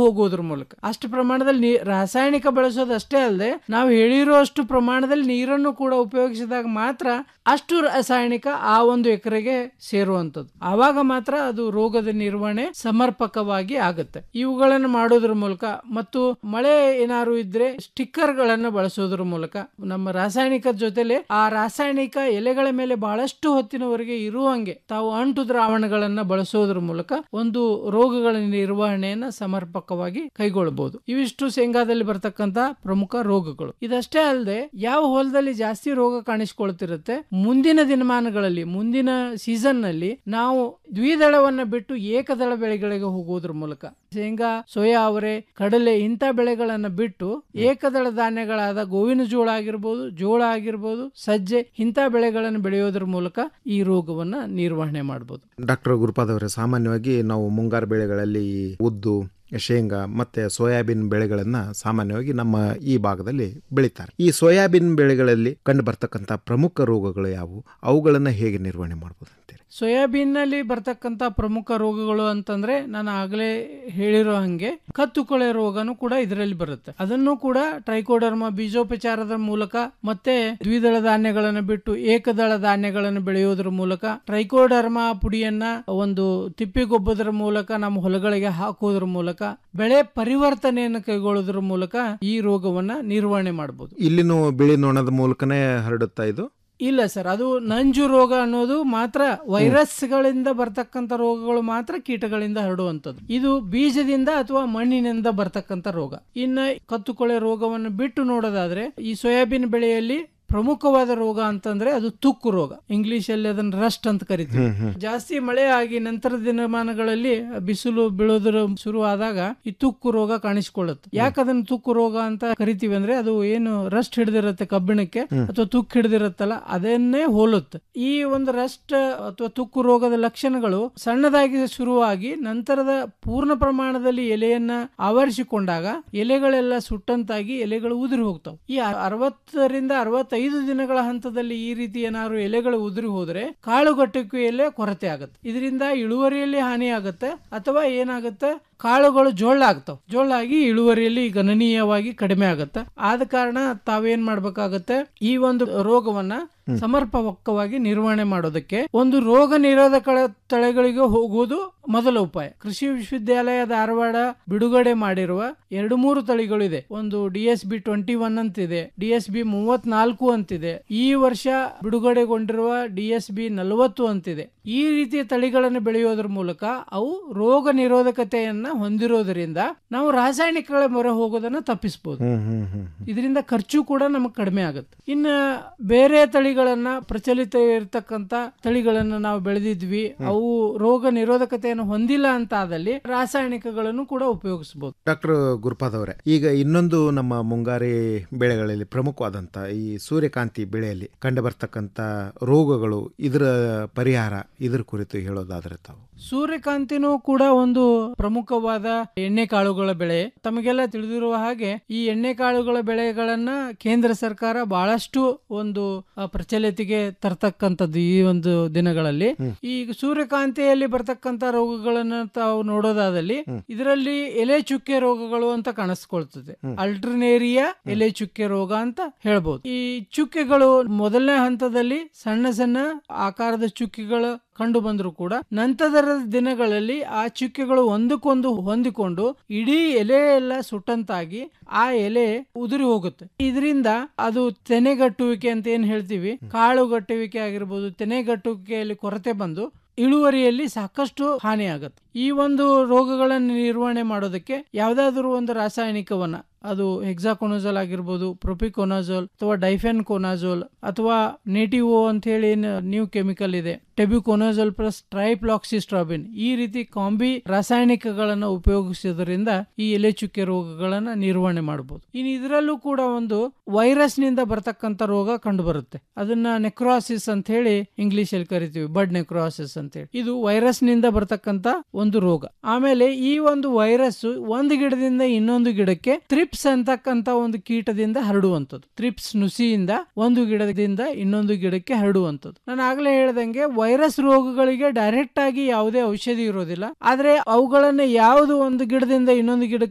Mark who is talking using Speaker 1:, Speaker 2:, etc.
Speaker 1: ಹೋಗೋದ್ರ ಮೂಲಕ ಅಷ್ಟು ಪ್ರಮಾಣದಲ್ಲಿ ನೀ ರಾಸಾಯನಿಕ ಬಳಸೋದಷ್ಟೇ ಅಲ್ಲದೆ ನಾವು ಹೇಳಿರೋ ಅಷ್ಟು ಪ್ರಮಾಣದಲ್ಲಿ ನೀರನ್ನು ಕೂಡ ಉಪಯೋಗಿಸಿದಾಗ ಮಾತ್ರ ಅಷ್ಟು ರಾಸಾಯನಿಕ ಆ ಒಂದು ಎಕರೆಗೆ ಸೇರುವಂತದ್ದು ಆವಾಗ ಮಾತ್ರ ಅದು ರೋಗದ ನಿರ್ವಹಣೆ ಸಮರ್ಪಕವಾಗಿ ಆಗುತ್ತೆ ಇವುಗಳನ್ನು ಮಾಡೋದ್ರ ಮೂಲಕ ಮತ್ತು ಮಳೆ ಏನಾದ್ರು ಇದ್ರೆ ಸ್ಟಿಕ್ಕರ್ ಗಳನ್ನ ಬಳಸೋದ್ರ ಮೂಲಕ ನಮ್ಮ ರಾಸಾಯನಿಕದ ಜೊತೆಲೆ ಆ ರಾಸಾಯನಿಕ ಎಲೆಗಳ ಮೇಲೆ ಬಹಳಷ್ಟು ಹೊತ್ತಿನವರೆಗೆ ಇರುವಂಗೆ ತಾವು ಅಂಟು ದ್ರಾವಣಗಳನ್ನ ಬಳಸೋದ್ರ ಮೂಲಕ ಒಂದು ರೋಗಗಳ ನಿರ್ವಹಣೆಯನ್ನ ಸಮರ್ಪಕವಾಗಿ ಕೈಗೊಳ್ಳಬಹುದು ಇವಿಷ್ಟು ಶೇಂಗಾದಲ್ಲಿ ಬರ್ತಕ್ಕಂತ ಪ್ರಮುಖ ರೋಗಗಳು ಇದಷ್ಟೇ ಅಲ್ಲದೆ ಯಾವ ಹೊಲದಲ್ಲಿ ಜಾಸ್ತಿ ರೋಗ ಕಾಣಿಸ್ಕೊಳ್ತಿರುತ್ತೆ ಮುಂದಿನ ದಿನಮಾನಗಳಲ್ಲಿ ಮುಂದಿನ ಸೀಸನ್ ನಲ್ಲಿ ನಾವು ದ್ವಿದಳವನ್ನ ಬಿಟ್ಟು ಏಕದಳ ಬೆಳೆಗಳಿಗೆ ಹೋಗೋದ್ರ ಮೂಲಕ ಶೇಂಗಾ ಸೋಯಾ ಅವರೆ ಕಡಲೆ ಇಂಥ ಬೆಳೆಗಳನ್ನ ಬಿಟ್ಟು ಏಕದಳ ಧಾನ್ಯಗಳಾದ ಗೋವಿನ ಜೋಳ ಆಗಿರ್ಬೋದು ಜೋಳ ಆಗಿರ್ಬೋದು ಸಜ್ಜೆ ಇಂಥ ಬೆಳೆಗಳನ್ನು ಬೆಳೆಯೋದ್ರ ಮೂಲಕ ಈ ರೋಗವನ್ನ ನಿರ್ವಹಣೆ ಮಾಡಬಹುದು
Speaker 2: ಡಾಕ್ಟರ್ ಗುರುಪಾದ್ ಅವರೇ ಸಾಮಾನ್ಯವಾಗಿ ನಾವು ಮುಂಗಾರು ಬೆಳೆಗಳಲ್ಲಿ ಉದ್ದು ಶೇಂಗಾ ಮತ್ತೆ ಸೋಯಾಬೀನ್ ಬೆಳೆಗಳನ್ನ ಸಾಮಾನ್ಯವಾಗಿ ನಮ್ಮ ಈ ಭಾಗದಲ್ಲಿ ಬೆಳೀತಾರೆ ಈ ಸೋಯಾಬೀನ್ ಬೆಳೆಗಳಲ್ಲಿ ಕಂಡು ಬರ್ತಕ್ಕಂಥ ಪ್ರಮುಖ ರೋಗಗಳು ಯಾವುವು ಅವುಗಳನ್ನ ಹೇಗೆ ನಿರ್ವಹಣೆ ಮಾಡ್ಬೋದು ಅಂತೀರಿ
Speaker 1: ಸೋಯಾಬೀನ್ ನಲ್ಲಿ ಬರ್ತಕ್ಕಂತ ಪ್ರಮುಖ ರೋಗಗಳು ಅಂತಂದ್ರೆ ನಾನು ಆಗಲೇ ಹೇಳಿರೋ ಹಂಗೆ ಕತ್ತು ಕೊಳೆ ರೋಗನು ಕೂಡ ಇದರಲ್ಲಿ ಬರುತ್ತೆ ಅದನ್ನು ಕೂಡ ಟ್ರೈಕೋಡರ್ಮ ಬೀಜೋಪಚಾರದ ಮೂಲಕ ಮತ್ತೆ ದ್ವಿದಳ ಧಾನ್ಯಗಳನ್ನು ಬಿಟ್ಟು ಏಕದಳ ಧಾನ್ಯಗಳನ್ನು ಬೆಳೆಯೋದ್ರ ಮೂಲಕ ಟ್ರೈಕೋಡರ್ಮ ಪುಡಿಯನ್ನ ಒಂದು ತಿಪ್ಪಿಗೊಬ್ಬದ್ರ ಮೂಲಕ ನಮ್ಮ ಹೊಲಗಳಿಗೆ ಹಾಕೋದ್ರ ಮೂಲಕ ಬೆಳೆ ಪರಿವರ್ತನೆಯನ್ನು ಕೈಗೊಳ್ಳೋದ್ರ ಮೂಲಕ ಈ ರೋಗವನ್ನ ನಿರ್ವಹಣೆ ಮಾಡಬಹುದು
Speaker 2: ಇಲ್ಲಿನೂ ಬಿಳಿ ನೊಣದ ಮೂಲಕನೇ ಹರಡುತ್ತಾ ಇದು
Speaker 1: ಇಲ್ಲ ಸರ್ ಅದು ನಂಜು ರೋಗ ಅನ್ನೋದು ಮಾತ್ರ ವೈರಸ್ಗಳಿಂದ ಬರ್ತಕ್ಕಂಥ ರೋಗಗಳು ಮಾತ್ರ ಕೀಟಗಳಿಂದ ಹರಡುವಂಥದ್ದು ಇದು ಬೀಜದಿಂದ ಅಥವಾ ಮಣ್ಣಿನಿಂದ ಬರ್ತಕ್ಕಂಥ ರೋಗ ಇನ್ನು ಕತ್ತುಕೊಳೆ ರೋಗವನ್ನು ಬಿಟ್ಟು ನೋಡೋದಾದ್ರೆ ಈ ಸೋಯಾಬೀನ್ ಬೆಳೆಯಲ್ಲಿ ಪ್ರಮುಖವಾದ ರೋಗ ಅಂತಂದ್ರೆ ಅದು ತುಕ್ಕು ರೋಗ ಇಂಗ್ಲಿಷ್ ಅಲ್ಲಿ ಅದನ್ನ ರಸ್ಟ್ ಅಂತ ಕರಿತೀವಿ ಜಾಸ್ತಿ ಮಳೆ ಆಗಿ ನಂತರದ ದಿನಮಾನಗಳಲ್ಲಿ ಬಿಸಿಲು ಬೀಳೋದ್ರ ಶುರು ಆದಾಗ ಈ ತುಕ್ಕು ರೋಗ ಕಾಣಿಸ್ಕೊಳ್ಳುತ್ತೆ ಯಾಕೆ ಅದನ್ನ ತುಕ್ಕು ರೋಗ ಅಂತ ಕರಿತೀವಿ ಅಂದ್ರೆ ಅದು ಏನು ರಸ್ಟ್ ಹಿಡಿದಿರುತ್ತೆ ಕಬ್ಬಿಣಕ್ಕೆ ಅಥವಾ ತುಕ್ಕು ಹಿಡಿದಿರುತ್ತಲ್ಲ ಅದನ್ನೇ ಹೋಲುತ್ತೆ ಈ ಒಂದು ರಸ್ಟ್ ಅಥವಾ ತುಕ್ಕು ರೋಗದ ಲಕ್ಷಣಗಳು ಸಣ್ಣದಾಗಿ ಶುರುವಾಗಿ ನಂತರದ ಪೂರ್ಣ ಪ್ರಮಾಣದಲ್ಲಿ ಎಲೆಯನ್ನ ಆವರಿಸಿಕೊಂಡಾಗ ಎಲೆಗಳೆಲ್ಲ ಸುಟ್ಟಂತಾಗಿ ಎಲೆಗಳು ಉದುರಿ ಹೋಗ್ತಾವೆ ಈ ಅರವತ್ತರಿಂದ ಅರವತ್ತೈದು ದಿನಗಳ ಹಂತದಲ್ಲಿ ಈ ರೀತಿ ಏನಾದ್ರು ಎಲೆಗಳು ಉದುರಿ ಹೋದ್ರೆ ಕಾಳುಗಟ್ಟುವಿಕೆಯಲ್ಲೇ ಕೊರತೆ ಆಗುತ್ತೆ ಇದರಿಂದ ಇಳುವರಿಯಲ್ಲಿ ಹಾನಿ ಆಗುತ್ತೆ ಅಥವಾ ಏನಾಗುತ್ತೆ ಕಾಳುಗಳು ಜೋಳ ಆಗ್ತಾವ ಜೋಳ ಆಗಿ ಇಳುವರಿಯಲ್ಲಿ ಗಣನೀಯವಾಗಿ ಕಡಿಮೆ ಆಗುತ್ತೆ ಆದ ಕಾರಣ ತಾವೇನ್ ಮಾಡ್ಬೇಕಾಗತ್ತೆ ಈ ಒಂದು ರೋಗವನ್ನ ಸಮರ್ಪಕವಾಗಿ ನಿರ್ವಹಣೆ ಮಾಡೋದಕ್ಕೆ ಒಂದು ರೋಗ ನಿರೋಧಕ ತಳೆಗಳಿಗೆ ಹೋಗುವುದು ಮೊದಲ ಉಪಾಯ ಕೃಷಿ ವಿಶ್ವವಿದ್ಯಾಲಯ ಧಾರವಾಡ ಬಿಡುಗಡೆ ಮಾಡಿರುವ ಎರಡು ಮೂರು ತಳಿಗಳು ಇದೆ ಒಂದು D S B twenty one ಅಂತಿದೆ ಡಿ ಎಸ್ ಬಿ ಮೂವತ್ನಾಲ್ಕು ಅಂತಿದೆ ಈ ವರ್ಷ ಬಿಡುಗಡೆಗೊಂಡಿರುವ ಡಿ ಎಸ್ ಬಿ ನಲವತ್ತು ಅಂತಿದೆ ಈ ರೀತಿಯ ತಳಿಗಳನ್ನು ಬೆಳೆಯೋದ್ರ ಮೂಲಕ ಅವು ರೋಗ ನಿರೋಧಕತೆಯನ್ನ ಹೊಂದಿರೋದ್ರಿಂದ ನಾವು ರಾಸಾಯನಿಕಗಳ ಮೊರೆ ಹೋಗೋದನ್ನ ತಪ್ಪಿಸಬಹುದು ಇದರಿಂದ ಖರ್ಚು ಕೂಡ ನಮಗೆ ಕಡಿಮೆ ಆಗುತ್ತೆ ಇನ್ನ ಬೇರೆ ತಳಿಗಳನ್ನ ಪ್ರಚಲಿತ ಇರತಕ್ಕಂತ ತಳಿಗಳನ್ನ ನಾವು ಬೆಳೆದಿದ್ವಿ ಅವು ರೋಗ ನಿರೋಧಕತೆಯನ್ನು ಹೊಂದಿಲ್ಲ ಅಂತ ಆದಲ್ಲಿ ರಾಸಾಯನಿಕಗಳನ್ನು ಕೂಡ ಉಪಯೋಗಿಸಬಹುದು
Speaker 2: ಡಾಕ್ಟರ್ ಗುರುಪಾದ್ ಅವರೇ ಈಗ ಇನ್ನೊಂದು ನಮ್ಮ ಮುಂಗಾರಿ ಬೆಳೆಗಳಲ್ಲಿ ಪ್ರಮುಖವಾದಂತ ಈ ಸೂರ್ಯಕಾಂತಿ ಬೆಳೆಯಲ್ಲಿ ಕಂಡು ಬರ್ತಕ್ಕಂತ ರೋಗಗಳು ಇದರ ಪರಿಹಾರ ಇದರ ಕುರಿತು ಹೇಳೋದಾದ್ರೆ ತಾವು
Speaker 1: ಸೂರ್ಯಕಾಂತಿನೂ ಕೂಡ ಒಂದು ಪ್ರಮುಖವಾದ ಎಣ್ಣೆ ಕಾಳುಗಳ ಬೆಳೆ ತಮಗೆಲ್ಲ ತಿಳಿದಿರುವ ಹಾಗೆ ಈ ಎಣ್ಣೆ ಕಾಳುಗಳ ಬೆಳೆಗಳನ್ನ ಕೇಂದ್ರ ಸರ್ಕಾರ ಬಹಳಷ್ಟು ಒಂದು ಆ, ಪ್ರಚಲಿತಿಗೆ ತರ್ತಕ್ಕಂಥದ್ದು ಈ ಒಂದು ದಿನಗಳಲ್ಲಿ ಈ ಸೂರ್ಯಕಾಂತಿಯಲ್ಲಿ ಬರ್ತಕ್ಕಂತ ರೋಗಗಳನ್ನ ತಾವು ನೋಡೋದಾದಲ್ಲಿ ಇದರಲ್ಲಿ ಎಲೆ ಚುಕ್ಕೆ ರೋಗಗಳು ಅಂತ ಕಾಣಿಸ್ಕೊಳ್ತದೆ ಅಲ್ಟರ್ನೇರಿಯಾ ಎಲೆ ಚುಕ್ಕೆ ರೋಗ ಅಂತ ಹೇಳ್ಬೋದು ಈ ಚುಕ್ಕೆಗಳು ಮೊದಲನೇ ಹಂತದಲ್ಲಿ ಸಣ್ಣ ಸಣ್ಣ ಆಕಾರದ ಚುಕ್ಕೆಗಳು ಕಂಡು ಬಂದ್ರು ಕೂಡ ನಂತರದ ದಿನಗಳಲ್ಲಿ ಆ ಚುಕ್ಕೆಗಳು ಒಂದಕ್ಕೊಂದು ಹೊಂದಿಕೊಂಡು ಇಡೀ ಎಲೆ ಎಲ್ಲ ಸುಟ್ಟಂತಾಗಿ ಆ ಎಲೆ ಉದುರಿ ಹೋಗುತ್ತೆ ಇದರಿಂದ ಅದು ತೆನೆಗಟ್ಟುವಿಕೆ ಅಂತ ಏನ್ ಹೇಳ್ತೀವಿ ಕಾಳುಗಟ್ಟುವಿಕೆ ಆಗಿರ್ಬೋದು ತೆನೆಗಟ್ಟುವಿಕೆಯಲ್ಲಿ ಕೊರತೆ ಬಂದು ಇಳುವರಿಯಲ್ಲಿ ಸಾಕಷ್ಟು ಹಾನಿ ಆಗುತ್ತೆ ಈ ಒಂದು ರೋಗಗಳನ್ನು ನಿರ್ವಹಣೆ ಮಾಡೋದಕ್ಕೆ ಯಾವ್ದಾದ್ರು ಒಂದು ರಾಸಾಯನಿಕವನ್ನ ಅದು ಹೆಕ್ಸಾಕೊನೋಜಲ್ ಆಗಿರ್ಬೋದು ಪ್ರೊಪಿಕೊನಾಜೋಲ್ ಅಥವಾ ಡೈಫೆನ್ ಕೊನಾಜೋಲ್ ಅಥವಾ ನೇಟಿವೋ ಅಂತ ಹೇಳಿ ನ್ಯೂ ಕೆಮಿಕಲ್ ಇದೆ ಟೆಬ್ಯುಕೊನಾಜೋಲ್ ಪ್ಲಸ್ ಟ್ರೈಪ್ಲಾಕ್ಸಿಸ್ಟ್ರಾಬಿನ್ ಈ ರೀತಿ ಕಾಂಬಿ ರಾಸಾಯನಿಕಗಳನ್ನು ಉಪಯೋಗಿಸೋದ್ರಿಂದ ಈ ಎಲೆ ಚುಕ್ಕೆ ರೋಗಗಳನ್ನ ನಿರ್ವಹಣೆ ಮಾಡಬಹುದು ಇನ್ನು ಇದರಲ್ಲೂ ಕೂಡ ಒಂದು ವೈರಸ್ ನಿಂದ ಬರ್ತಕ್ಕಂತ ರೋಗ ಕಂಡು ಬರುತ್ತೆ ಅದನ್ನ ನೆಕ್ರೋಸಿಸ್ ಅಂತ ಹೇಳಿ ಇಂಗ್ಲಿಷ್ ಅಲ್ಲಿ ಕರಿತೀವಿ ಬಡ್ ನೆಕ್ರೋಸಿಸ್ ಅಂತ ಹೇಳಿ ಇದು ವೈರಸ್ ನಿಂದ ಬರ್ತಕ್ಕಂತ ಒಂದು ರೋಗ ಆಮೇಲೆ ಈ ಒಂದು ವೈರಸ್ ಒಂದು ಗಿಡದಿಂದ ಇನ್ನೊಂದು ಗಿಡಕ್ಕೆ ತ್ರಿಪ್ಸ್ ಅಂತಕ್ಕಂತ ಒಂದು ಕೀಟದಿಂದ ಹರಡುವಂತದ್ದು ತ್ರಿಪ್ಸ್ ನುಸಿಯಿಂದ ಒಂದು ಗಿಡದಿಂದ ಇನ್ನೊಂದು ಗಿಡಕ್ಕೆ ಹರಡುವಂತದ್ದು ನಾನು ಆಗ್ಲೇ ಹೇಳ್ದಂಗೆ ವೈರಸ್ ರೋಗಗಳಿಗೆ ಡೈರೆಕ್ಟ್ ಆಗಿ ಯಾವುದೇ ಔಷಧಿ ಇರೋದಿಲ್ಲ ಆದ್ರೆ ಅವುಗಳನ್ನ ಯಾವುದು ಒಂದು ಗಿಡದಿಂದ ಇನ್ನೊಂದು ಗಿಡಕ್ಕೆ